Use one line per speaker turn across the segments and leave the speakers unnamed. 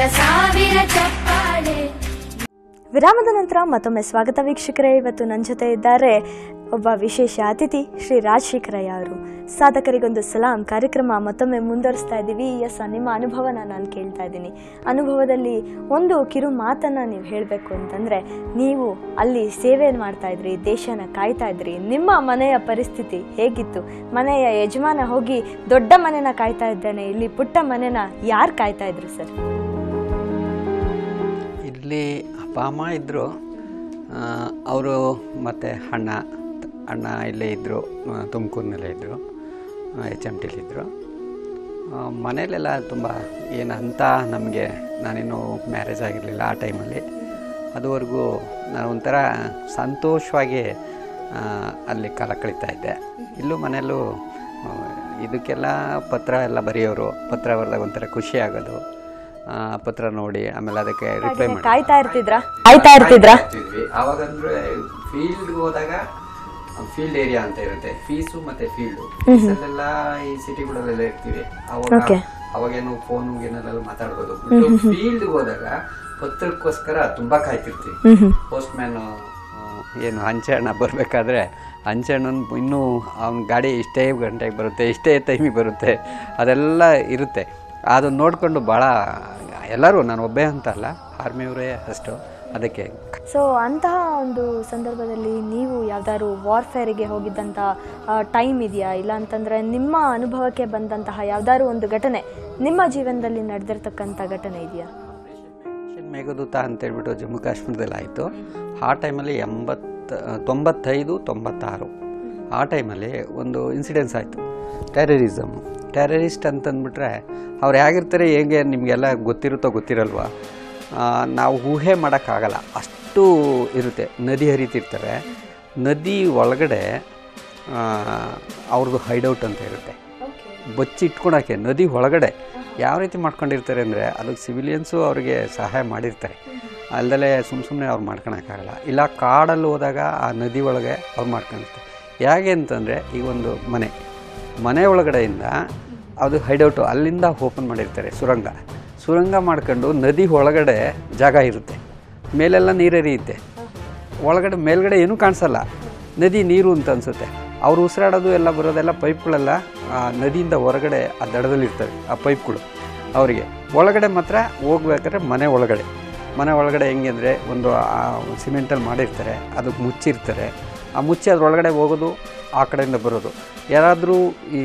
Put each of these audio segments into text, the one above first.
ಸಾವಿರ ಚಪ್ಪಾಳೆ
ವಿರಾಮದ ನಂತರ ಮತ್ತೊಮ್ಮೆ ಸ್ವಾಗತ ವೀಕ್ಷಕರೇ ಇವತ್ತು ನನ್ನ ಜೊತೆ ಇದ್ದಾರೆ ಒಬ್ಬ ವಿಶೇಷ ಅತಿಥಿ ಶ್ರೀ ರಾಜಶೇಖರಯ್ಯ ಅವರು ಸಾಧಕರಿಗೊಂದು ಸಲಾಂ ಕಾರ್ಯಕ್ರಮ ಮತ್ತೊಮ್ಮೆ ಮುಂದುವರಿಸ್ತಾ ಇದ್ದೀವಿ ಎಸ್ ನಿಮ್ಮ ಅನುಭವನ ನಾನು ಕೇಳ್ತಾ ಇದ್ದೀನಿ ಅನುಭವದಲ್ಲಿ ಒಂದು ಕಿರು ಮಾತನ್ನು ನೀವು ಹೇಳಬೇಕು ಅಂತಂದರೆ ನೀವು ಅಲ್ಲಿ ಸೇವೆ ಮಾಡ್ತಾ ಇದ್ರಿ ದೇಶನ ಕಾಯ್ತಾ ಇದ್ರಿ ನಿಮ್ಮ ಮನೆಯ ಪರಿಸ್ಥಿತಿ ಹೇಗಿತ್ತು ಮನೆಯ ಯಜಮಾನ ಹೋಗಿ ದೊಡ್ಡ ಮನೆನ ಕಾಯ್ತಾ ಇದ್ದಾನೆ ಇಲ್ಲಿ ಪುಟ್ಟ ಮನೆನ ಯಾರು ಕಾಯ್ತಾ ಇದ್ರು ಸರ್
ಇಲ್ಲಿ ಅಪ್ಪ ಅಮ್ಮ ಇದ್ದರು ಅವರು ಮತ್ತು ಅಣ್ಣ ಅಣ್ಣ ಇಲ್ಲೇ ಇದ್ದರು ತುಮಕೂರಿನಲ್ಲೇ ಇದ್ದರು ಎಚ್ ಎಮ್ ಟಿಲಿದ್ದರು ಮನೇಲೆಲ್ಲ ತುಂಬ ಏನಂತ ನಮಗೆ ನಾನಿನ್ನೂ ಮ್ಯಾರೇಜ್ ಆಗಿರಲಿಲ್ಲ ಆ ಟೈಮಲ್ಲಿ ಅದುವರೆಗೂ ನಾನು ಒಂಥರ ಸಂತೋಷವಾಗಿ ಆ, ಅಲ್ಲಿ ಕಾಲ ಕಳೀತಾ ಇದ್ದೆ ಇಲ್ಲೂ ಮನೆಯಲ್ಲೂ ಆ, ಇದಕ್ಕೆಲ್ಲ ಪತ್ರ ಎಲ್ಲ ಬರೆಯೋರು ಪತ್ರ ಬರೆದಾಗ ಒಂಥರ ಖುಷಿ ಆಗೋದು ಆ, ಪತ್ರ ನೋಡಿ ಆಮೇಲೆ ಅದಕ್ಕೆ ರಿಪ್ಲೈ ಮಾಡಿ
ಕಾಯ್ತಾ ಇರ್ತಿದ್ರಾ ಕಾಯ್ತಾ ಇರ್ತಿದ್ರಾ
ಅವಾಗ ಅಂದ್ರೆ ಫೀಲ್ಡ್ ಹೋದಾಗ ಫೀಲ್ಡ್ ಏರಿಯಾ ಅಂತ ಇರುತ್ತೆ ಫೀಸು ಮತ್ತೆ ಫೀಲ್ಡ್ ಅಲ್ಲೆಲ್ಲ ಈ ಸಿಟಿಗಳಲ್ಲೆಲ್ಲ ಇರ್ತೀವಿ ಅವಾಗ
Okay.
ಅವಾಗೇನು ಫೋನ್ ಏನೆಲ್ಲ ಮಾತಾಡ್ಬೋದು ಫೀಲ್ಡ್ ಹೋದಾಗ ಪತ್ರಕ್ಕೋಸ್ಕರ ತುಂಬಾ ಕಾಯ್ತಿರ್ತೀವಿ ಪೋಸ್ಟ್ ಮ್ಯಾನ್ ಏನು ಅಂಚೆ ಹಣ ಬರಬೇಕಾದ್ರೆ ಅಂಚೆ ಹಣ್ಣನ್ ಇನ್ನೂ ಅವ್ನ ಗಾಡಿ ಇಷ್ಟೇ ಗಂಟೆಗೆ ಬರುತ್ತೆ ಇಷ್ಟೇ ಟೈಮಿಗೆ ಬರುತ್ತೆ ಅದೆಲ್ಲ ಇರುತ್ತೆ ಅದನ್ನ ನೋಡಿಕೊಂಡು ಭಾಳ ಎಲ್ಲರೂ ನಾನು ಒಬ್ಬೇ ಅಂತ ಅಲ್ಲ ಆರ್ಮಿಯವರೇ ಅಷ್ಟು ಅದಕ್ಕೆ
ಸೊ ಅಂತಹ ಒಂದು ಸಂದರ್ಭದಲ್ಲಿ ನೀವು ಯಾವ್ದಾದ್ರು ವಾರ್ಫೇರಿಗೆ ಹೋಗಿದ್ದಂಥ ಟೈಮ್ ಇದೆಯಾ ಇಲ್ಲ ಅಂತಂದ್ರೆ ನಿಮ್ಮ ಅನುಭವಕ್ಕೆ ಬಂದಂತಹ ಯಾವ್ದಾದ್ರು ಒಂದು ಘಟನೆ ನಿಮ್ಮ ಜೀವನದಲ್ಲಿ ನಡೆದಿರ್ತಕ್ಕಂಥ ಘಟನೆ ಇದೆಯಾ
ಆಪರೇಷನ್ ಮೇಘದೂತ ಅಂತೇಳ್ಬಿಟ್ಟು ಜಮ್ಮು ಕಾಶ್ಮೀರದಲ್ಲಿ ಆಯಿತು ಆ ಟೈಮಲ್ಲಿ ಎಂಬತ್ತ ತೊಂಬತ್ತೈದು ತೊಂಬತ್ತಾರು ಆ ಟೈಮಲ್ಲಿ ಒಂದು ಇನ್ಸಿಡೆನ್ಸ್ ಆಯಿತು ಟೆರರಿಸಮ್ ಟೆರರಿಸ್ಟ್ ಅಂತಂದ್ಬಿಟ್ರೆ ಅವ್ರು ಹೇಗಿರ್ತಾರೆ ಹೇಗೆ ನಿಮಗೆಲ್ಲ ಗೊತ್ತಿರುತ್ತೋ ಗೊತ್ತಿರಲ್ವಾ ಆ, ನಾವು ಊಹೆ ಮಾಡೋಕ್ಕಾಗಲ್ಲ ಅಷ್ಟು ಇರುತ್ತೆ ನದಿ ಹರಿತಿರ್ತಾರೆ ನದಿ ಒಳಗಡೆ ಆ, ಅವ್ರದ್ದು ಹೈಡೌಟ್ ಅಂತ ಇರುತ್ತೆ ಬಚ್ಚಿ ಇಟ್ಕೊಳಕ್ಕೆ ನದಿ ಒಳಗಡೆ ಯಾವ ರೀತಿ ಮಾಡ್ಕೊಂಡಿರ್ತಾರೆ ಅಂದರೆ ಅದಕ್ಕೆ ಸಿವಿಲಿಯನ್ಸು ಅವರಿಗೆ ಸಹಾಯ ಮಾಡಿರ್ತಾರೆ ಅಲ್ಲದೆ ಸುಮ್ಮ ಸುಮ್ಮನೆ ಅವ್ರು ಮಾಡ್ಕೊಳಕ್ಕಾಗಲ್ಲ ಇಲ್ಲ ಕಾಡಲ್ಲಿ ಹೋದಾಗ ಆ ನದಿ ಒಳಗೆ ಅವ್ರು ಮಾಡ್ಕೊಂಡಿರ್ತಾರೆ ಹೇಗೆ ಅಂತಂದರೆ ಈಗ ಒಂದು ಮನೆ ಮನೆ ಒಳಗಡೆಯಿಂದ ಅದು ಹೈಡೌಟು ಅಲ್ಲಿಂದ ಓಪನ್ ಮಾಡಿರ್ತಾರೆ ಸುರಂಗ ಸುರಂಗ ಮಾಡ್ಕೊಂಡು ನದಿ ಒಳಗಡೆ ಜಾಗ ಇರುತ್ತೆ ಮೇಲೆಲ್ಲ ನೀರು ಹರಿಯುತ್ತೆ ಒಳಗಡೆ ಮೇಲ್ಗಡೆ ಏನೂ ಕಾಣಿಸಲ್ಲ ನದಿ ನೀರು ಅಂತ ಅನಿಸುತ್ತೆ ಅವ್ರು ಉಸಿರಾಡೋದು ಎಲ್ಲ ಬರೋದೆಲ್ಲ ಪೈಪ್ಗಳೆಲ್ಲ ಆ ನದಿಯಿಂದ ಹೊರಗಡೆ ಆ ದಡದಲ್ಲಿ ಇರ್ತವೆ ಆ ಪೈಪ್ಗಳು ಅವರಿಗೆ ಒಳಗಡೆ ಮಾತ್ರ ಹೋಗ್ಬೇಕಾದ್ರೆ ಮನೆ ಒಳಗಡೆ ಮನೆ ಒಳಗಡೆ ಹೆಂಗೆ ಅಂದರೆ ಒಂದು ಆ ಸಿಮೆಂಟಲ್ಲಿ ಮಾಡಿರ್ತಾರೆ ಅದಕ್ಕೆ ಮುಚ್ಚಿರ್ತಾರೆ ಆ ಮುಚ್ಚಿ ಅದ್ರೊಳಗಡೆ ಹೋಗೋದು ಆ ಕಡೆಯಿಂದ ಬರೋದು ಯಾರಾದರೂ ಈ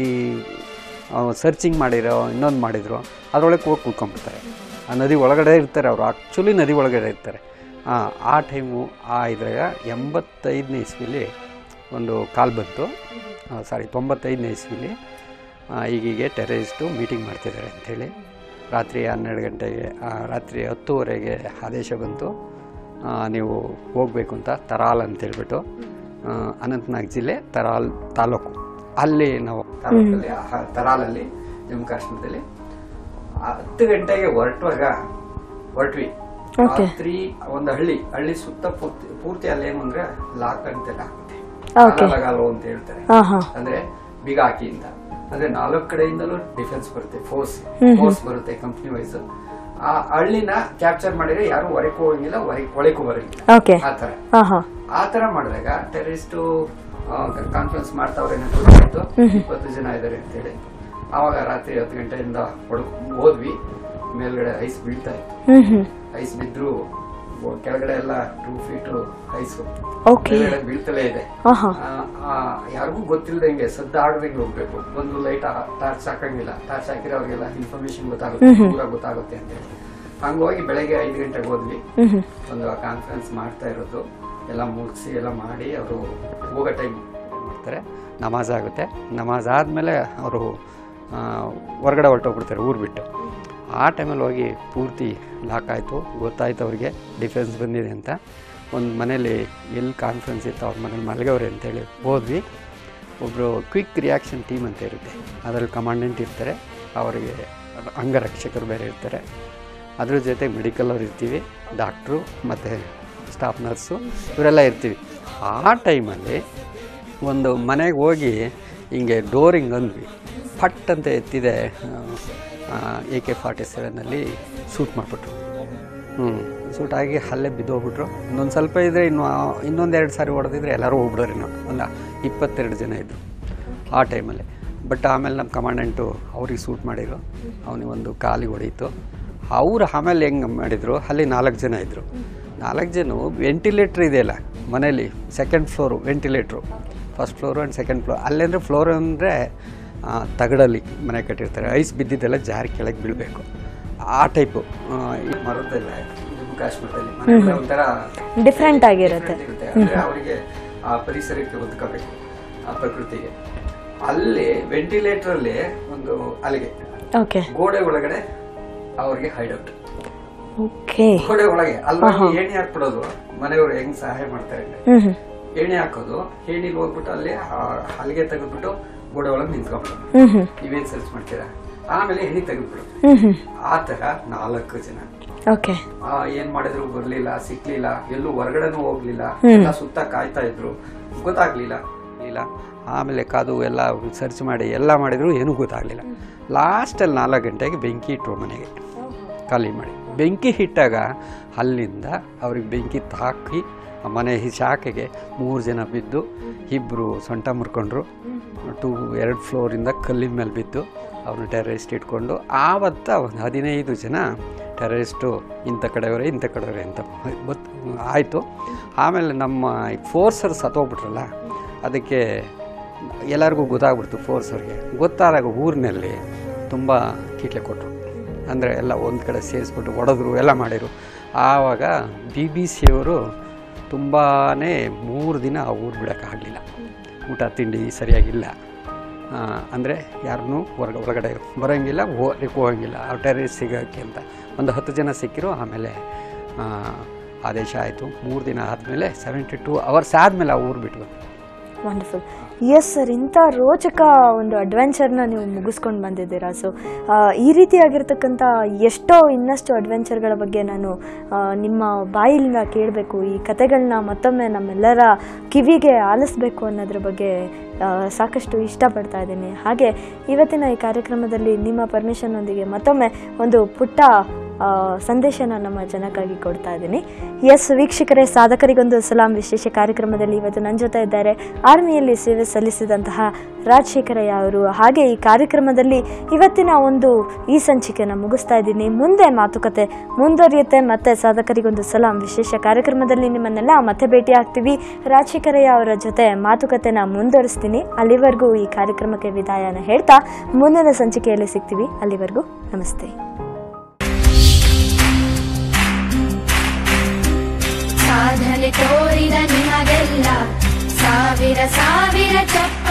ಸರ್ಚಿಂಗ್ ಮಾಡಿರೋ ಇನ್ನೊಂದು ಮಾಡಿದ್ರು ಅದರೊಳಗೆ ಹೋಗಿ ಕೂತ್ಕೊಂಡ್ಬಿಡ್ತಾರೆ ಆ ನದಿ ಒಳಗಡೆ ಇರ್ತಾರೆ ಅವರು ಆ್ಯಕ್ಚುಲಿ ನದಿ ಒಳಗಡೆ ಇರ್ತಾರೆ ಆ, ಆ ಟೈಮು ಆ ಇದ್ರಾಗ ಎಂಬತ್ತೈದನೇ ಇಸ್ವಿಲಿ ಒಂದು ಕಾಲ್ ಬಂತು ಸಾರಿ ತೊಂಬತ್ತೈದನೇ ಇಸ್ವಿಲಿ ಆ, ಈಗೀಗೆ ಟೆರರಿಸ್ಟು ಮೀಟಿಂಗ್ ಮಾಡ್ತಿದ್ದಾರೆ ಅಂಥೇಳಿ ರಾತ್ರಿ ಹನ್ನೆರಡು ಗಂಟೆಗೆ ಆ, ರಾತ್ರಿ ಹತ್ತುವರೆಗೆ ಆದೇಶ ಬಂತು ಆ, ನೀವು ಹೋಗಬೇಕು ಅಂತ ತರಾಲ್ ಅಂತೇಳ್ಬಿಟ್ಟು ಆ, ಅನಂತನಾಗ್ ಜಿಲ್ಲೆ ತರಾಲ್ ತಾಲೂಕು ಅಲ್ಲಿ ನಾವು ತಾಲೂಕಲ್ಲಿ ಆ ತರಾಲಲ್ಲಿ ಜಮ್ಮು ಕಾಶ್ಮೀರದಲ್ಲಿ ಆ ಹತ್ತು ಗಂಟೆಗೆ ಹೊರಟುವಾಗ ಹೊರಟ್ವಿ ರಾತ್ರಿ ಒಂದು ಹಳ್ಳಿ ಹಳ್ಳಿ ಸುತ್ತ ಪೂರ್ತಿ ಪೂರ್ತಿ ಅಲ್ಲೇನು ಅಂದ್ರೆ ಲಾಕ್ ಅಂತೆಲ್ಲ ಆಗುತ್ತೆ
Okay.
ಲಗಾಲೋ ಅಂತ ಹೇಳ್ತಾರೆ
ಹಾಂ ಹಾಂ
ಅಂದ್ರೆ ಬೀಗ ಹಾಕಿ ಅಂತ ಅಂದ್ರೆ ನಾಲ್ಕು ಕಡೆಯಿಂದಲೂ ಡಿಫೆನ್ಸ್ ಬರುತ್ತೆ ಫೋರ್ಸ್ ಫೋರ್ಸ್ ಬರುತ್ತೆ ಕಂಪ್ನಿ ವೈಸ್ ಆ ಹಳ್ಳಿನ ಕ್ಯಾಪ್ಚರ್ ಮಾಡಿದ್ರೆ ಯಾರು ಹೊರಗೆ ಹೋಗಂಗಿಲ್ಲ ಹೊರಗೆ ಒಳಗೂ ಬರಂಗಿಲ್ಲ
ಓಕೆ
ಆ ತರ
ಹಾಂ ಹಾಂ
ಆ ತರ ಮಾಡಿದಾಗ ಟೆರರಿಸ್ಟ್ ಕಾನ್ಫರೆನ್ಸ್ ಮಾಡ್ತಾವ್ರೆ ಅಂತ ಗೊತ್ತಾಯ್ತು ಇಪ್ಪತ್ತು ಜನ ಇದಾರೆ ಅಂತೇಳಿ ಆವಾಗ ರಾತ್ರಿ ಹತ್ತು ಗಂಟೆಯಿಂದ ಹೊಡ್ ಹೋದ್ವಿ ಮೇಲ್ಗಡೆ ಐಸ್ ಬೀಳ್ತಾ ಇತ್ತು
ಹ್ಞೂ ಹ್ಞೂ
ಐಸ್ ಬಿದ್ರು ಒ- ಕೆಳಗಡೆ ಎಲ್ಲ ಟೂ ಫೀಟ್ ಐಸ್
ಓಕೆ
ಮೇಲ್ಗಡೆ ಬೀಳ್ತಲೇ ಇದೆ
ಹಾಂ ಹಾಂ
ಆ, ಆ, ಯಾರಿಗೂ ಗೊತ್ತಿಲ್ದಂಗೆ ಸದ್ದ ಆಡ್ದಂಗೆ ಹೋಗ್ಬೇಕು ಒಂದು ಲೈಟ್ ಟಾರ್ಚ್ ಹಾಕಂಗಿಲ್ಲ ಟಾರ್ಚ್ ಹಾಕಿದ್ರೆ ಅವ್ರಿಗೆಲ್ಲ ಇನ್ಫಾರ್ಮೇಶನ್ ಗೊತ್ತಾಗುತ್ತೆ ಪೂರ ಗೊತ್ತಾಗುತ್ತೆ ಅಂತ ಹೇಳಿ ಹಂಗೋಗಿ ಬೆಳಗ್ಗೆ ಐದು ಗಂಟೆಗೆ ಹೋದ್ವಿ
ಹ್ಞೂ ಹ್ಞೂ
ಒಂದು ಕಾನ್ಫರೆನ್ಸ್ ಮಾಡ್ತಾ ಇರೋದು ಎಲ್ಲ ಮುಗಿಸಿ ಎಲ್ಲ ಮಾಡಿ ಅವರು ಹೋಗೋ ಟೈಮ್ ಮಾಡ್ತಾರೆ ನಮಾಜ್ ಆಗುತ್ತೆ ನಮಾಜ್ ಆದಮೇಲೆ ಅವರು ಹೊರಗಡೆ ಹೊರಟೋಗ್ಬಿಡ್ತಾರೆ ಊರು ಬಿಟ್ಟು ಆ ಟೈಮಲ್ಲಿ ಹೋಗಿ ಪೂರ್ತಿ ಲಾಕ್ ಆಯಿತು ಗೊತ್ತಾಯ್ತು ಅವ್ರಿಗೆ ಡಿಫೆನ್ಸ್ ಬಂದಿದೆ ಅಂತ ಒಂದು ಮನೇಲಿ ಎಲ್ಲಿ ಕಾನ್ಫರೆನ್ಸ್ ಇತ್ತು ಅವ್ರ ಮನೇಲಿ ಮಲಗವ್ರೆ ಅಂತೇಳಿ ಹೋದ್ವಿ ಒಬ್ಬರು ಕ್ವಿಕ್ ರಿಯಾಕ್ಷನ್ ಟೀಮ್ ಅಂತ ಇರುತ್ತೆ ಅದರಲ್ಲಿ ಕಮಾಂಡೆಂಟ್ ಇರ್ತಾರೆ ಅವರಿಗೆ ಅಂಗರಕ್ಷಕರು ಬೇರೆ ಇರ್ತಾರೆ ಅದ್ರ ಜೊತೆ ಮೆಡಿಕಲ್ ಅವ್ರು ಇರ್ತೀವಿ ಡಾಕ್ಟ್ರು ಮತ್ತು ಸ್ಟಾಫ್ ನರ್ಸು ಇವರೆಲ್ಲ ಇರ್ತೀವಿ ಆ ಟೈಮಲ್ಲಿ ಒಂದು ಮನೆಗೆ ಹೋಗಿ ಹಿಂಗೆ ಡೋರ್ ಹಿಂಗೆ ಅಂದ್ವಿ ಫಟ್ ಅಂತ ಎತ್ತಿದೆ ಎ ಕೆ ಫಾರ್ಟಿ ಸೆವೆನಲ್ಲಿ ಶೂಟ್ ಮಾಡಿಬಿಟ್ರು ಹ್ಞೂ ಶೂಟ್ ಆಗಿ ಅಲ್ಲೇ ಬಿದ್ದೋಗ್ಬಿಟ್ರು ಇನ್ನೊಂದು ಸ್ವಲ್ಪ ಇದ್ದರೆ ಇನ್ನು ಇನ್ನೊಂದೆರಡು ಸಾರಿ ಹೊಡೆದಿದ್ರೆ ಎಲ್ಲರೂ ಹೋಗ್ಬಿಡೋರು ಇನ್ನು ಒಂದು ಇಪ್ಪತ್ತೆರಡು ಜನ ಇದ್ದರು ಆ ಟೈಮಲ್ಲಿ ಬಟ್ ಆಮೇಲೆ ನಮ್ಮ ಕಮಾಂಡೆಂಟು ಅವ್ರಿಗೆ ಸೂಟ್ ಮಾಡಿದ್ರು ಅವನಿಗೆ ಒಂದು ಕಾಲಿಗೆ ಹೊಡೀತು ಅವ್ರು ಆಮೇಲೆ ಹೆಂಗೆ ಮಾಡಿದರು ಅಲ್ಲಿ ನಾಲ್ಕು ಜನ ಇದ್ದರು ನಾಲ್ಕು ಜನ ವೆಂಟಿಲೇಟ್ರ್ ಇದೆಯಲ್ಲ ಮನೇಲಿ second floor ventilator first floor and second floor ಅಲ್ಲೇಂದರೆ ಫ್ಲೋರ್ ಅಂದರೆ ತಗಡಲ್ಲಿ ಮನೆ ಕಟ್ಟಿರ್ತಾರೆ ಐಸ್ ಬಿದ್ದಿದ್ದೆಲ್ಲ ಜಾರಿ ಕೆಳಗೆ ಬೀಳಬೇಕು ಆ ಟೈಪು ಈ ಮರದೆಲ್ಲ ಜಮ್ಮು ಕಾಶ್ಮೀರದಲ್ಲಿ ಮನೆ ಒಂಥರ
ಡಿಫ್ರೆಂಟ್ ಆಗಿರುತ್ತೆ
different ಇರುತ್ತೆ. ಅಂದ್ರೆ ಅವರಿಗೆ ಆ ಪರಿಸರಕ್ಕೆ ಹೊಂದ್ಕೋಬೇಕು ಆ ಪ್ರಕೃತಿಗೆ ಅಲ್ಲಿ ವೆಂಟಿಲೇಟರ್ ಅಲ್ಲಿ ಒಂದು ಅಲ್ಲಿಗೆ
ಓಕೆ
ಗೋಡೆ ಒಳಗಡೆ ಅವ್ರಿಗೆ ಹೈಡೌಟ್
ಓಕೆ
ಗೋಡೆ ಒಳಗೆ ಅಲ್ಲಿ ಏಣಿ ಹಾಕ್ಬಿಡೋದು ಮನೆಯವರು ಹೆಂಗ್ ಸಹಾಯ ಮಾಡ್ತಾರೆ ಅಂದ್ರೆ
ಹ್ಮ್ ಹ್ಮ್
ಏಣಿ ಹಾಕೋದು ಏಣಿಗೆ ಹೋಗ್ಬಿಟ್ಟು ಅಲ್ಲಿ ಆ ಹಲಿಗೆ ತೆಗೆದ್ಬಿಟ್ಟು ಗೋಡೆ ಒಳಗೆ ನಿಂತ್ಕೊಂಡ್ಬಿಡೋದು
ಹ್ಮ್ ಹ್ಮ್
ನೀವೇನ್ ಸರ್ಚ್ ಮಾಡ್ತೀರಾ ಆಮೇಲೆ ಎಣ್ಣೆ ತೆಗೆದ್ಬಿಡೋದು
ಹ್ಮ್ ಹ್ಮ್
ಆ ತರ ನಾಲ್ಕು ಜನ
ಓಕೆ
ಆ, ಏನ್ ಮಾಡಿದ್ರು ಬರ್ಲಿಲ್ಲ ಸಿಕ್ಲಿಲ್ಲ ಎಲ್ಲೂ ಹೊರಗಡೆನೂ ಹೋಗ್ಲಿಲ್ಲ ಎಲ್ಲ ಸುತ್ತ ಕಾಯ್ತಾ ಇದ್ರು ಗೊತ್ತಾಗ್ಲಿಲ್ಲ ಇಲ್ಲ ಆಮೇಲೆ ಕಾದು ಎಲ್ಲ ಸರ್ಚ್ ಮಾಡಿ ಎಲ್ಲ ಮಾಡಿದ್ರು ಏನೂ ಗೊತ್ತಾಗ್ಲಿಲ್ಲ ಲಾಸ್ಟಲ್ಲಿ ನಾಲ್ಕು ಗಂಟೆಗೆ ಬೆಂಕಿ ಇಟ್ಟರು ಮನೆಗೆ ಖಾಲಿ ಮಾಡಿ ಬೆಂಕಿ ಇಟ್ಟಾಗ ಅಲ್ಲಿಂದ ಅವ್ರಿಗೆ ಬೆಂಕಿ ತಾಕಿ ಆ ಮನೆ ಹಿ- ಶಾಖೆಗೆ ಮೂರು ಜನ ಬಿದ್ದು ಇಬ್ಬರು ಸೊಂಟ ಮುರ್ಕೊಂಡ್ರು ಟೂ ಎರಡು ಫ್ಲೋರಿಂದ ಕಲ್ಲಿನ ಮೇಲೆ ಬಿದ್ದು ಅವ್ರನ್ನ ಟೆರರಿಸ್ಟ್ ಇಟ್ಕೊಂಡು ಆವತ್ತ ಒಂದು ಹದಿನೈದು ಜನ ಟೆರರಿಸ್ಟು ಇಂಥ ಕಡೆಯವರೇ ಇಂಥ ಕಡೆಯವರೇ ಅಂತ ಗೊತ್ತು ಆಯಿತು ಆಮೇಲೆ ನಮ್ಮ ಫೋರ್ಸರ್ ಸತ್ತೋಗ್ಬಿಟ್ರಲ್ಲ ಅದಕ್ಕೆ ಎಲ್ಲರಿಗೂ ಗೊತ್ತಾಗ್ಬಿಡ್ತು ಫೋರ್ಸರ್ಗೆ ಗೊತ್ತಾದಾಗ ಊರಿನಲ್ಲಿ ತುಂಬ ಕೀಟ್ಲೆ ಕೊಟ್ಟರು ಅಂದರೆ ಎಲ್ಲ ಒಂದು ಕಡೆ ಸೇರಿಸ್ಬಿಟ್ಟು ಹೊಡೆದ್ರು ಎಲ್ಲ ಮಾಡಿರು ಆವಾಗ ಬಿ ಬಿ ಸಿಯವರು ತುಂಬಾ ಮೂರು ದಿನ ಆ ಊರು ಬಿಡೋಕ್ಕಾಗಲಿಲ್ಲ ಊಟ ತಿಂಡಿ ಸರಿಯಾಗಿಲ್ಲ ಅಂದರೆ ಯಾರನ್ನೂ ಹೊರಗ ಹೊರಗಡೆ ಬರೋಂಗಿಲ್ಲ ಹೋಗ್ಲಿಕ್ಕೆ ಹೋಗಂಗಿಲ್ಲ ಆ ಟೆರರಿಸ್ಟ್ ಸಿಗೋಕ್ಕೆ ಅಂತ ಒಂದು ಹತ್ತು ಜನ ಸಿಕ್ಕಿರು ಆಮೇಲೆ ಆ, ಆದೇಶ ಆಯಿತು ಮೂರು ದಿನ ಆದಮೇಲೆ ಸೆವೆಂಟಿ ಟೂ ಅವರ್ಸ್ ಆದಮೇಲೆ ಆ ಊರು ಬಿಟ್ಟು
ವಂಡರ್ಫುಲ್ ಎಸ್ ಸರ್ ಇಂಥ ರೋಚಕ ಒಂದು ಅಡ್ವೆಂಚರ್ನ ನೀವು ಮುಗಿಸ್ಕೊಂಡು ಬಂದಿದ್ದೀರಾ ಸೊ ಈ ರೀತಿಯಾಗಿರ್ತಕ್ಕಂಥ ಎಷ್ಟೋ ಇನ್ನಷ್ಟು ಅಡ್ವೆಂಚರ್ಗಳ ಬಗ್ಗೆ ನಾನು ಆ, ನಿಮ್ಮ ಬಾಯಿಲಿಂದ ಕೇಳಬೇಕು ಈ ಕತೆಗಳನ್ನ ಮತ್ತೊಮ್ಮೆ ನಮ್ಮೆಲ್ಲರ ಕಿವಿಗೆ ಆಲಿಸ್ಬೇಕು ಅನ್ನೋದ್ರ ಬಗ್ಗೆ ಆ, ಸಾಕಷ್ಟು ಇಷ್ಟಪಡ್ತಾ ಇದ್ದೀನಿ ಹಾಗೆ ಇವತ್ತಿನ ಈ ಕಾರ್ಯಕ್ರಮದಲ್ಲಿ ನಿಮ್ಮ ಪರ್ಮಿಷನ್ನೊಂದಿಗೆ ಮತ್ತೊಮ್ಮೆ ಒಂದು ಪುಟ್ಟ ಆ, ಸಂದೇಶನ ನಮ್ಮ ಜನಕ್ಕಾಗಿ ಕೊಡ್ತಾ ಇದ್ದೀನಿ ಎಸ್ ವೀಕ್ಷಕರೇ ಸಾಧಕರಿಗೊಂದು ಸಲಾಂ ವಿಶೇಷ ಕಾರ್ಯಕ್ರಮದಲ್ಲಿ ಇವತ್ತು ನನ್ನ ಜೊತೆ ಇದ್ದಾರೆ ಆರ್ಮಿಯಲ್ಲಿ ಸೇವೆ ಸಲ್ಲಿಸಿದಂತಹ ರಾಜಶೇಖರಯ್ಯ ಅವರು ಹಾಗೆ ಈ ಕಾರ್ಯಕ್ರಮದಲ್ಲಿ ಇವತ್ತಿನ ಒಂದು ಈ ಸಂಚಿಕೆನ ಮುಗಿಸ್ತಾ ಇದ್ದೀನಿ ಮುಂದೆ ಮಾತುಕತೆ ಮುಂದುವರಿಯುತ್ತೆ ಮತ್ತೆ ಸಾಧಕರಿಗೊಂದು ಸಲಾಂ ವಿಶೇಷ ಕಾರ್ಯಕ್ರಮದಲ್ಲಿ ನಿಮ್ಮನ್ನೆಲ್ಲ ಮತ್ತೆ ಭೇಟಿ ಆಗ್ತೀವಿ ರಾಜಶೇಖರಯ್ಯ ಅವರ ಜೊತೆ ಮಾತುಕತೆನ ಮುಂದುವರಿಸ್ತೀನಿ ಅಲ್ಲಿವರೆಗೂ ಈ ಕಾರ್ಯಕ್ರಮಕ್ಕೆ ವಿದಾಯನ ಹೇಳ್ತಾ ಮುಂದಿನ ಸಂಚಿಕೆಯಲ್ಲಿ ಸಿಗ್ತೀವಿ ಅಲ್ಲಿವರೆಗೂ ನಮಸ್ತೆ
ಸಾಧನೆ ತೋರಿದ ನಿಮಗೆಲ್ಲ ಸಾವಿರ ಸಾವಿರ ಚಪ್ಪ